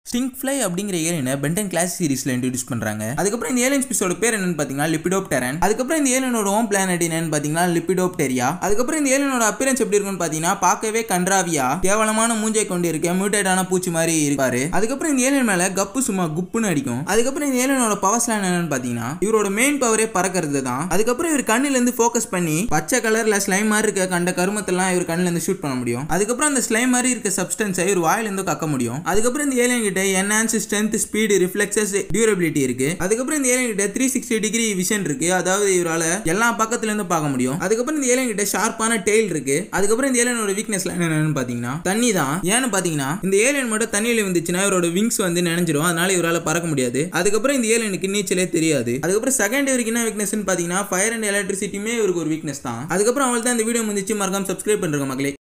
sting Stinkfly அப்படிங்கிற ஏலியனை Ben ten class சீரிஸ்ல இன்ட்ரடியூஸ் பண்றாங்க அதுக்கப்புறம் இந்த ஏலியன் ஸ்பீஸோட பேர் என்னன்னு பாத்தீங்கன்னா லிபிடோப்டரன் அதுக்கப்புறம் இந்த ஏலியனோட ஓம் பிளானட் என்னன்னு பாத்தீங்கன்னா லிபிடோப்டெரியா அதுக்கப்புறம் இந்த ஏலியனோட அப்பியரன்ஸ் எப்படி இருக்கும்னு பாத்தீங்கன்னா பார்க்கவே கன்றாவியா கேவலமான மூஞ்சை கொண்டு இருக்க மியூட்டேட்டான பூச்சி மாதிரி இருப்பாரு அதுக்கப்புறம் இந்த ஏலியன் மேல கப்பு சும்மா குப்புன்னு அடிக்கும் அதுக்கப்புறம் இந்த ஏலியனோட பவர் ஸ்லான் என்னன்னு பாத்தீங்கன்னா இவரோட மெயின் பவரே பறக்கிறது தான் அதுக்கப்புறம் இவர் கண்ணுல இருந்து ஃபோக்கஸ் பண்ணி பச்சை கலர்ல ஸ்லைம் மாதிரி இருக்க கண்ட கருமத்தெல்லாம் இவர் கண்ணுல இருந்து ஷூட் பண்ண முடியும் அதுக்கப்புறம் அந்த ஸ்லைம் மாதிரி இருக்க சப்ஸ்டன்ஸை இவர் வாயில இருந்து கக்க முடியும் அதுக்கப்புறம் இந்த ஏலியன் கிட்ட enhance strength speed reflexes durability இருக்கு அதுக்கப்புறம் இந்த ஏலியன் கிட்ட த்ரீ சிக்ஸ்டி டிகிரி விஷன் இருக்கு அதாவது இவரால எல்லா பக்கத்துல இருந்து பார்க்க முடியும் அதுக்கப்புறம் இந்த ஏலியன் கிட்ட ஷார்ப்பான டெயில் இருக்கு அதுக்கப்புறம் இந்த ஏலியனோட வீக்னஸ் என்னன்னு பாத்தீங்கன்னா தண்ணி தான் ஏன்னு பாத்தீங்கன்னா இந்த ஏலியன் மட்டும் தண்ணியில வந்துச்சுன்னா இவரோட விங்ஸ் வந்து நினைஞ்சிரும் அதனால இவரால பறக்க முடியாது அதுக்கப்புறம் இந்த ஏலியனுக்கு நீச்சலே தெரியாது அதுக்கப்புறம் செகண்ட் இவருக்கு என்ன வீக்னஸ்னு பாத்தீங்கன்னா ஃபயர் அண்ட் எலக்ட்ரிசிட்டியுமே இவருக்கு ஒரு வீக்னஸ் தான் அதுக்கப்புறம் அவள் தான் இந்த வீடியோ முடிஞ்சிச்சு மறக்காம சப்ஸ்கிரைப் பண்றேங்க மக்களே